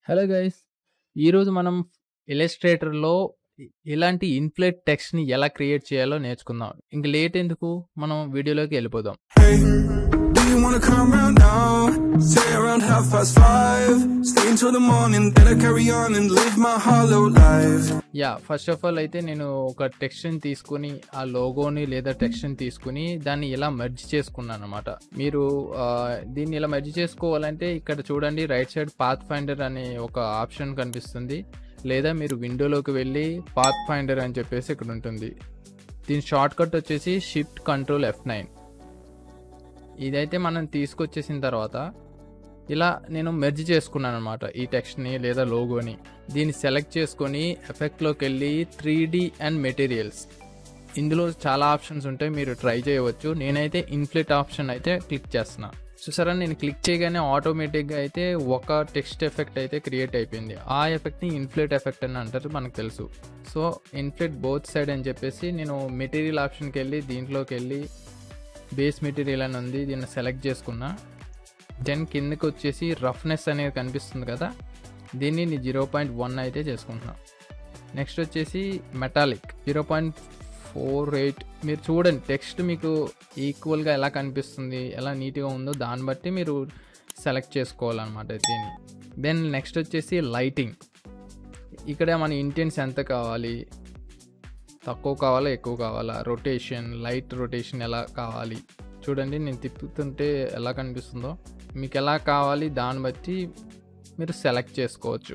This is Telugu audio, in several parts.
హలో గైస్ ఈరోజు మనం ఇలస్ట్రేటర్లో ఇలాంటి ఇన్ఫ్లేట్ టెక్స్ట్ని ఎలా క్రియేట్ చేయాలో నేర్చుకుందాం ఇంక లేట్ ఎందుకు మనం వీడియోలోకి వెళ్ళిపోదాం Hey, do you wanna come round now? Say around half past five. Stay until the morning, then I carry on and live my hollow life. Yeah first of all అయితే నేను ఒక టెక్స్ట్ని తీసుకుని ఆ లోగోని లేదా టెక్స్ట్ని తీసుకుని దాన్ని ఇలా మెర్జ్ చేసుకున్నాను అనమాట మీరు ఆ, దీన్ని ఇలా మెర్జ్ చేసుకోవాలంటే ఇక్కడ చూడండి రైట్ సైడ్ పాత్ ఫైండర్ అనే ఒక ఆప్షన్ కనిపిస్తుంది లేదా మీరు విండోలోకి వెళ్ళి పాత్ ఫైండర్ అని చెప్పేసి ఇక్కడ ఉంటుంది దీని షార్ట్ కట్ వచ్చేసి షిఫ్ట్ కంట్రోల్ ఎఫ్ నైన్ ఇదైతే మనం తీసుకొచ్చేసిన తర్వాత ఇలా నేను మెర్జ్ చేసుకున్నాను అనమాట ఈ టెక్స్ట్ని లేదా లోగోని దీన్ని సెలెక్ట్ చేసుకొని ఎఫెక్ట్లోకి వెళ్ళి త్రీ డి అండ్ మెటీరియల్స్ ఇందులో చాలా ఆప్షన్స్ ఉంటాయి మీరు ట్రై చేయవచ్చు నేనైతే ఇన్ఫ్లేట్ ఆప్షన్ అయితే క్లిక్ చేస్తున్నా చూసారా నేను క్లిక్ చేయగానే ఆటోమేటిక్గా అయితే ఒక టెక్స్ట్ ఎఫెక్ట్ అయితే క్రియేట్ అయిపోయింది ఆ ఎఫెక్ట్ని ఇన్ఫ్లేట్ ఎఫెక్ట్ అని అంటారు మనకు తెలుసు సో ఇన్ఫ్లేట్ బోత్ సైడ్ అని చెప్పేసి నేను మెటీరియల్ ఆప్షన్కి వెళ్ళి దీంట్లోకి వెళ్ళి బేస్ మెటీరియల్ అని ఉంది దీన్ని సెలెక్ట్ చేసుకున్నా దెన్ కిందకి వచ్చేసి రఫ్నెస్ అనేది కనిపిస్తుంది కదా దీన్ని నేను జీరో పాయింట్ వన్ అయితే చేసుకుంటున్నా నెక్స్ట్ వచ్చేసి metallic zero point four eight మీరు చూడండి టెక్స్ట్ మీకు ఈక్వల్గా ఎలా కనిపిస్తుంది ఎలా నీట్గా ఉందో దాన్ని బట్టి మీరు సెలెక్ట్ చేసుకోవాలన్నమాట దీన్ని దెన్ నెక్స్ట్ వచ్చేసి లైటింగ్ ఇక్కడ మన ఇంటెన్స్ ఎంత కావాలి తక్కువ కావాలా ఎక్కువ కావాలా రొటేషన్ లైట్ రొటేషన్ ఎలా కావాలి చూడండి నేను తిప్పుతుంటే ఎలా కనిపిస్తుందో మీకు ఎలా కావాలి దాన్ని బట్టి మీరు సెలెక్ట్ చేసుకోవచ్చు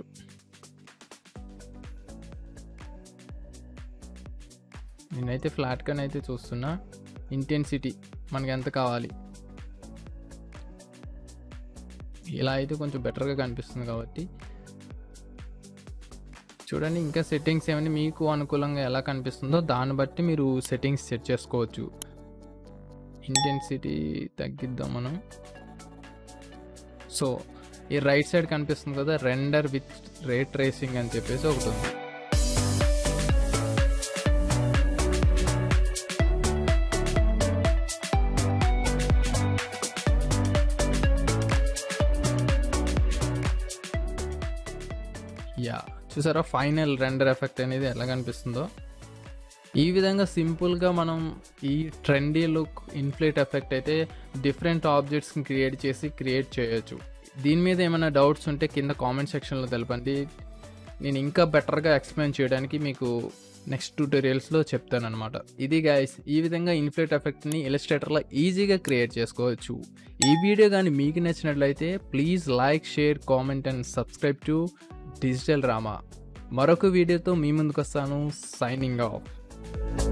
నేనైతే ఫ్లాట్గానే అయితే చూస్తున్నా ఇంటెన్సిటీ మనకి ఎంత కావాలి ఇలా అయితే కొంచెం బెటర్గా కనిపిస్తుంది కాబట్టి చూడండి ఇంకా సెట్టింగ్స్ ఏమైనా మీకు అనుకూలంగా ఎలా కనిపిస్తుందో దాన్ని బట్టి మీరు సెట్టింగ్స్ సెట్ చేసుకోవచ్చు ఇంటెన్సిటీ తగ్గిద్దాం మనం సో ఈ రైట్ సైడ్ కనిపిస్తుంది కదా రెండర్ విత్ రేట్ ట్రేసింగ్ అని చెప్పేసి ఒకటి ఉంది యా చూసారా ఫైనల్ రెండర్ ఎఫెక్ట్ అనేది ఎలా కనిపిస్తుందో ఈ విధంగా సింపుల్గా మనం ఈ ట్రెండీ లుక్ ఇన్ఫ్లేట్ ఎఫెక్ట్ అయితే డిఫరెంట్ ఆబ్జెక్ట్స్ని క్రియేట్ చేసి క్రియేట్ చేయొచ్చు దీని మీద ఏమైనా డౌట్స్ ఉంటే కింద కామెంట్ సెక్షన్లో తెలపండి నేను ఇంకా బెటర్గా ఎక్స్ప్లెయిన్ చేయడానికి మీకు నెక్స్ట్ ట్యూటోరియల్స్లో చెప్తానమాట ఇది గైస్ ఈ విధంగా ఇన్ఫ్లేట్ ఎఫెక్ట్ని ఇలస్ట్రేటర్లో ఈజీగా క్రియేట్ చేసుకోవచ్చు ఈ వీడియో కానీ మీకు నచ్చినట్లయితే please like share comment and subscribe to digital Rama మరొక వీడియోతో మీ ముందుకు వస్తాను సైనింగ్ ఆఫ్